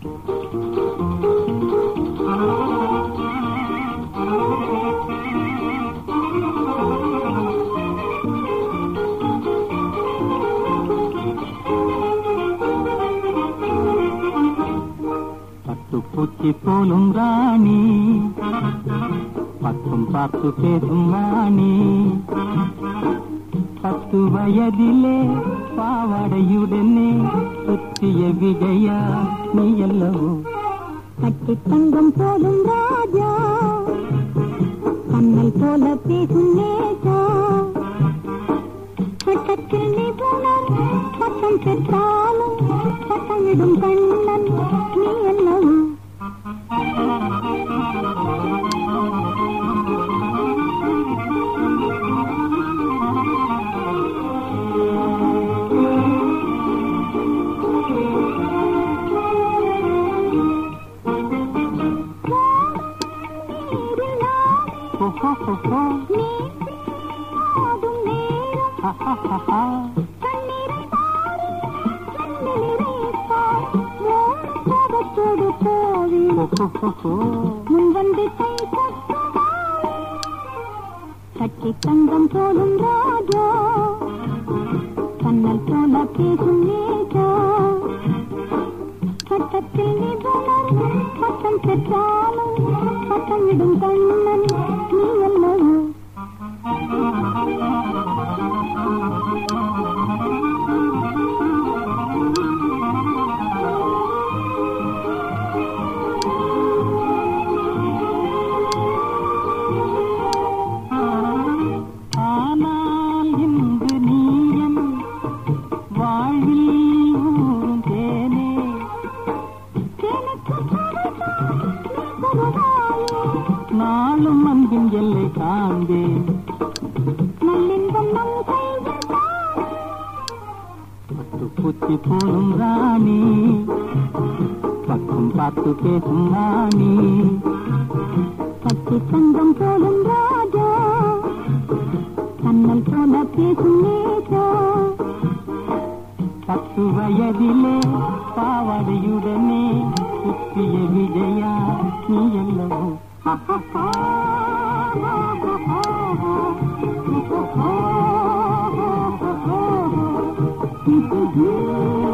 பட்டுப்பூச்சி போலும் ராணி பக்கம் பார்த்து பேசும் ராணி பத்து வயதிலே பாவாடையுடனே சுற்றிய விஜயா நீ அல்லவோ கட்டி தங்கம் போலும் ராஜா கண்ணல் போல பேசும் நேஜா பட்டத்தில் நிபுணர் பட்டம் பெற்றாலும் பட்டமிடும் கண்ணன் நீ அல்லவா நீரில் நானே ஹோ, ஹோ, ஹோ, ஹோ. நீந்தும் நேரம் ஹா, ஹா, ஹா, ஹா. கண்ணீரை பாடி கண்ணிலிரைப்பார் மோன கோபத்தோடு போவி ஹோ, ஹோ, ஹோ, ஹோ. முன் வந்து கை கொட்டுவாய் கட்டி தங்கம் போலும் ராஜா கண்ணல் போல பேசும் நேஜா சட்டத்தில் நிபுணர் பட்டம் பெற்றாலும் பட்டமிடும் கண்ணன் நீ அல்லவோ ஆனால் இன்று நீயன் வாழ்வில் ஊறும் தேனே தேனுக்கு சுவைதான் நீ தருவாயே நாளும் அன்பின் எல்லை காண்பேன் நல்லின்பம் நம் கையில் தான் பட்டுப்பூச்சி போலும் ராணி பக்கம் பார்த்து பேசும் ராணி பச்சை தங்கம் போலும் ராஜா கண்ணல் போல பேசும் நேஜா பத்து வயதிலே பாவாடையுடனே சுற்றிய விஜயா நீ அல்லவோ ha ha ha ha ha ha ha ha ha ha ha